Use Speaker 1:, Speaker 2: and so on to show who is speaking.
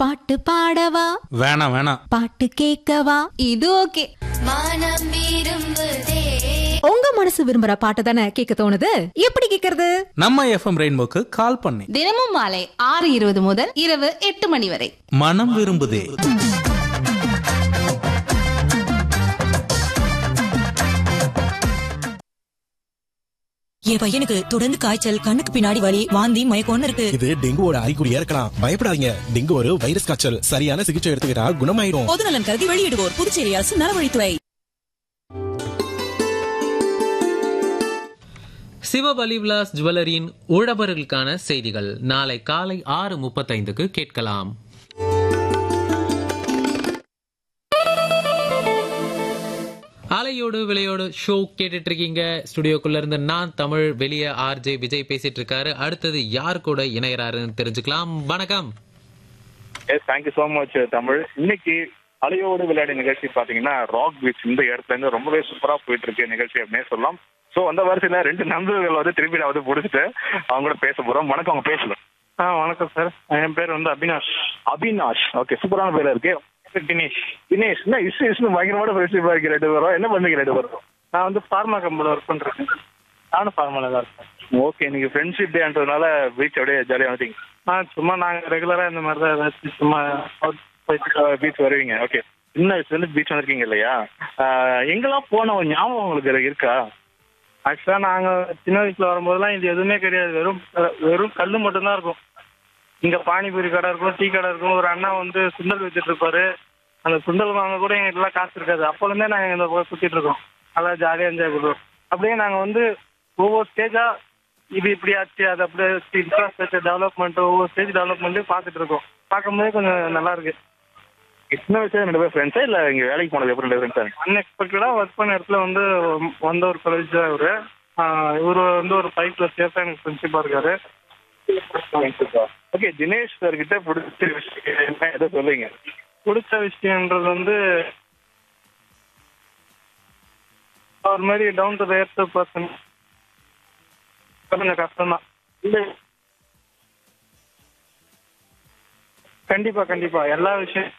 Speaker 1: பாட்டு பாடவா
Speaker 2: வேணாம் வேணாம்
Speaker 1: பாட்டு கேட்கவா இது ஓகே
Speaker 3: மனம் விரும்புதே
Speaker 1: உங்க மனசு விரும்புற பாட்டு தானே கேட்க தோணுது எப்படி கேக்குறது
Speaker 2: நம்ம எஃப்எம் ரெயின்போக்கு கால் பண்ணி
Speaker 4: தினமும் மாலை ஆறு இருபது முதல் இரவு எட்டு மணி வரை
Speaker 2: மனம் விரும்புதே
Speaker 5: என் பையனுக்கு தொடர்ந்து காய்ச்சல் கண்ணுக்கு பின்னாடி வலி வாந்தி மயக்கம்னு இருக்கு
Speaker 6: இது டெங்குவோட அறிகுறியா இருக்கலாம் பயப்படாதீங்க டெங்கு ஒரு வைரஸ் காய்ச்சல் சரியான சிகிச்சை எடுத்துக்கிட்டா குணமாயிரும்
Speaker 5: பொதுநலன் கருதி வெளியிடுவோர் புதுச்சேரி அரசு நலவழித்துறை
Speaker 7: சிவபலி விலாஸ் ஜுவல்லரியின் உழவர்களுக்கான செய்திகள் நாளை காலை ஆறு முப்பத்தைந்துக்கு கேட்கலாம் அலையோடு விளையோடு ஷோ கேட்டுட்டு இருக்கீங்க ஸ்டுடியோக்குள்ள இருந்து நான் தமிழ் வெளியே ஆர்ஜே விஜய் பேசிட்டு இருக்காரு அடுத்தது யார் கூட இணையறாருன்னு தெரிஞ்சுக்கலாம் வணக்கம்
Speaker 8: yes thank you so much Tamil இன்னைக்கு அலையோடு விளையாடி நிகழ்ச்சி பாத்தீங்கன்னா ராக் பீச் இந்த இடத்துல இருந்து ரொம்பவே சூப்பரா போயிட்டு இருக்கு நிகழ்ச்சி அப்படின்னே சொல்லலாம் சோ அந்த வரிசையில ரெண்டு நண்பர்கள் வந்து திருப்பி நான் வந்து பிடிச்சிட்டு அவங்க கூட பேச போறோம் வணக்கம் அவங்க பேசலாம்
Speaker 9: ஆ வணக்கம் சார் என் பேர் வந்து அபினாஷ்
Speaker 8: அபினாஷ் ஓகே சூப்பரான பேரா இருக்கு
Speaker 9: தினேஷ்
Speaker 8: தினேஷ் என்ன இசு இசு பயங்கரமான ஃப்ரெண்ட்ஷிப்பா இருக்கு ரெண்டு பேரும் என்ன பண்ணுங்க ரெண்டு பேரும்
Speaker 9: நான் வந்து ஃபார்மா கம்பெனியில் ஒர்க் பண்ணுறேன் நானும் ஃபார்மாவில் தான் இருக்கேன்
Speaker 8: ஓகே நீங்க ஃப்ரெண்ட்ஷிப் டேன்றதுனால பீச் அப்படியே ஜாலியா வந்துட்டீங்க
Speaker 9: ஆ சும்மா நாங்கள் ரெகுலராக இந்த மாதிரி தான் ஏதாச்சும் சும்மா out போயிட்டு
Speaker 8: பீச் வருவீங்க ஓகே சின்ன வயசுல இருந்து பீச் வந்திருக்கீங்க இல்லையா ஆஹ் எங்கெல்லாம் போன ஒரு ஞாபகம் உங்களுக்கு இருக்கா
Speaker 9: ஆக்சுவலாக நாங்கள் சின்ன வயசில் வரும்போதெல்லாம் இது எதுவுமே கிடையாது வெறும் வெறும் கல் மட்டும்தான் இருக்கும் இங்கே பானிபூரி கடை இருக்கும் டீ கடை இருக்கும் ஒரு அண்ணா வந்து சுண்டல் வித்துட்டு இருப்பாரு அந்த சுண்டல் வாங்க கூட எங்கள்கிட்டலாம் காசு இருக்காது அப்போலேருந்தே நாங்கள் இந்த பக்கம் சுற்றிட்டு இருக்கோம் நல்லா ஜாலியாக என்ஜாய் பண்ணுறோம் அப்படியே நாங்கள் வந்து ஒவ்வொரு ஸ்டேஜாக இது இப்படி ஆச்சு அது அப்படியே இன்ஃப்ராஸ்ட்ரக்சர் டெவலப்மெண்ட் ஒவ்வொரு ஸ்டேஜ் டெவலப்மெண்ட்டையும் பார்த்துட்டு இருக்கோம் பார்க்கும்போதே கொஞ்சம் நல்லா இருக்கு
Speaker 8: சின்ன வயசுல ரெண்டு பேரும் ஃப்ரெண்ட்ஸா இல்ல இங்க வேலைக்கு போனது எப்படி ரெண்டு ஃப்ரெண்ட்ஸா
Speaker 9: அன்எக்ஸ்பெக்டடாக ஒர்க் பண்ண இடத்துல வந்து வந்த ஒரு காலேஜ் தான் இவரு ஆஹ் இவரு வந்து ஒரு ஃபைவ் ப்ளஸ் இயர்ஸாக எனக்கு ஃப்ரெண்ட்ஷிப்பாக இருக்காரு
Speaker 8: ஓகே தினேஷ் சார் கிட்ட பிடிச்ச விஷயம் என்ன எதை சொல்லுங்க
Speaker 9: பிடிச்ச விஷயம்ன்றது வந்து அவர் மாதிரி டவுன் டு எர்த் பர்சன் கொஞ்சம் கஷ்டம் தான் கண்டிப்பா கண்டிப்பா எல்லா விஷயம்